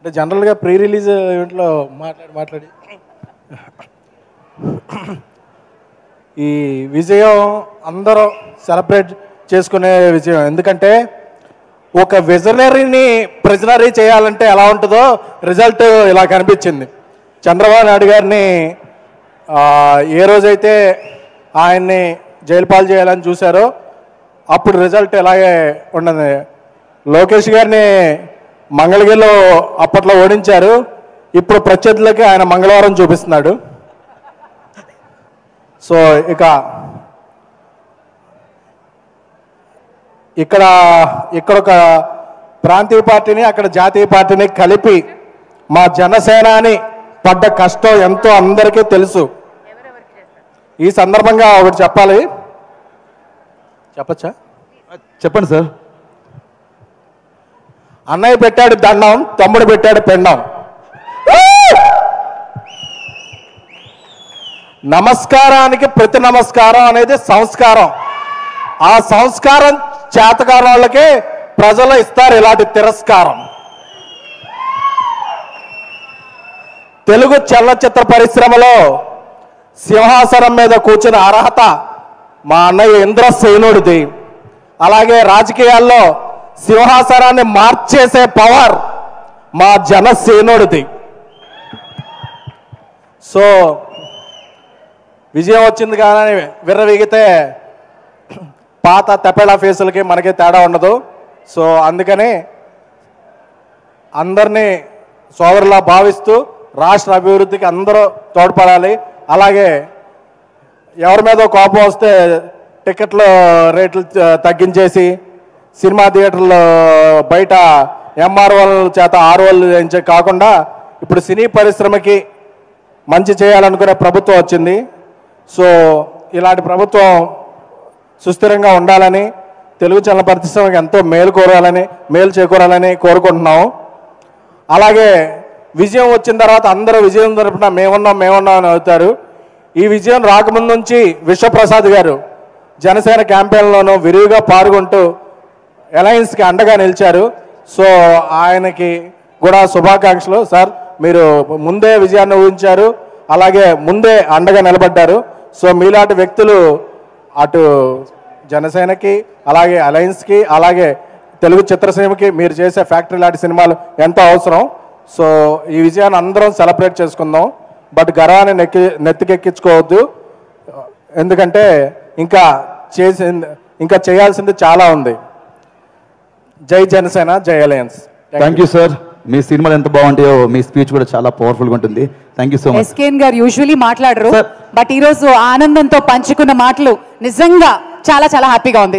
అంటే జనరల్గా pre release ఈవెంట్లో మాట్లాడి మాట్లాడి ఈ విజయం అందరూ సెలబ్రేట్ చేసుకునే విజయం ఎందుకంటే ఒక విజనరీని ప్రిజనరీ చేయాలంటే ఎలా ఉంటుందో రిజల్ట్ ఇలా కనిపించింది చంద్రబాబు నాయుడు గారిని ఆ, ఏ రోజైతే ఆయన్ని జైలు పాలు చేయాలని చూశారో అప్పుడు రిజల్ట్ ఇలాగే ఉండదు లోకేష్ గారిని మంగళగిరిలో అప్పట్లో ఓడించారు ఇప్పుడు ప్రత్యర్థులకి ఆయన మంగళవారం చూపిస్తున్నాడు సో ఇక ఇక్కడ ఇక్కడ ఒక ప్రాంతీయ పార్టీని అక్కడ జాతీయ పార్టీని కలిపి మా జనసేనాని పడ్డ కష్టం ఎంతో అందరికీ తెలుసు ఈ సందర్భంగా ఒకటి చెప్పాలి చెప్పచ్చా చెప్పండి సార్ అన్నయ్య పెట్టాడు దండం తమ్ముడు పెట్టాడు పెండం నమస్కారానికి ప్రతి నమస్కారం అనేది సంస్కారం ఆ సంస్కారం చేతకాని వాళ్ళకి ప్రజలు ఇస్తారు ఇలాంటి తిరస్కారం తెలుగు చలనచిత్ర పరిశ్రమలో సింహాసనం మీద కూర్చున్న అర్హత మా అన్నయ్య ఇంద్రసేనుడిది అలాగే రాజకీయాల్లో సింహాసనాన్ని మార్చేసే పవర్ మా జనసేనుడిది సో విజయం వచ్చింది కానీ విర్రవీగితే పాత తపేళా ఫేసులకి మనకి తేడా ఉండదు సో అందుకని అందరినీ సోదరులా భావిస్తూ రాష్ట్ర అభివృద్ధికి అందరూ తోడ్పడాలి అలాగే ఎవరి మీద కోపం వస్తే టికెట్ల రేట్లు త- తగ్గించేసి సినిమా థియేటర్లో బయట ఎంఆర్ఓల చేత ఆర్ఓలు చేయించే కాకుండా ఇప్పుడు సినీ పరిశ్రమకి మంచి చేయాలనుకునే ప్రభుత్వం వచ్చింది సో ఇలాంటి ప్రభుత్వం సుస్థిరంగా ఉండాలని తెలుగు చలన పరిశ్రమకి ఎంతో మేలు కోరాలని మేలు చేకూరాలని కోరుకుంటున్నాము అలాగే విజయం వచ్చిన తర్వాత అందరూ విజయం తరపున మేమున్నాం మేమున్నాం అని అవుతారు ఈ విజయం రాకముందు నుంచి విశ్వప్రసాద్ గారు జనసేన క్యాంపెయిన్లోనూ విరివిగా పాల్గొంటూ అలయన్స్కి అండగా నిలిచారు సో ఆయనకి కూడా శుభాకాంక్షలు సార్ మీరు ముందే విజయాన్ని ఊహించారు అలాగే ముందే అండగా నిలబడ్డారు సో మీలాంటి వ్యక్తులు అటు జనసేనకి అలాగే అలయన్స్కి అలాగే తెలుగు చిత్రసీమకి మీరు చేసే ఫ్యాక్టరీ లాంటి సినిమాలు ఎంతో అవసరం సో ఈ విజయాన్ని అందరం సెలబ్రేట్ చేసుకుందాం బట్ గర్వాన్ని నెక్కి నెత్తికెక్కించుకోవద్దు ఎందుకంటే ఇంకా చేసి ఇంకా చేయాల్సింది చాలా ఉంది జై జనసేన జై అలయన్స్ థ్యాంక్ యూ సార్ మీ సినిమాలు ఎంత బాగుంటాయో మీ స్పీచ్ కూడా చాలా పవర్ఫుల్గా ఉంటుంది థ్యాంక్ యూ సో మచ్ ఎస్కేన్ గారు యూజువలీ మాట్లాడరు Sir. బట్ ఈ రోజు ఆనందంతో పంచుకున్న మాటలు నిజంగా చాలా చాలా హ్యాపీగా ఉంది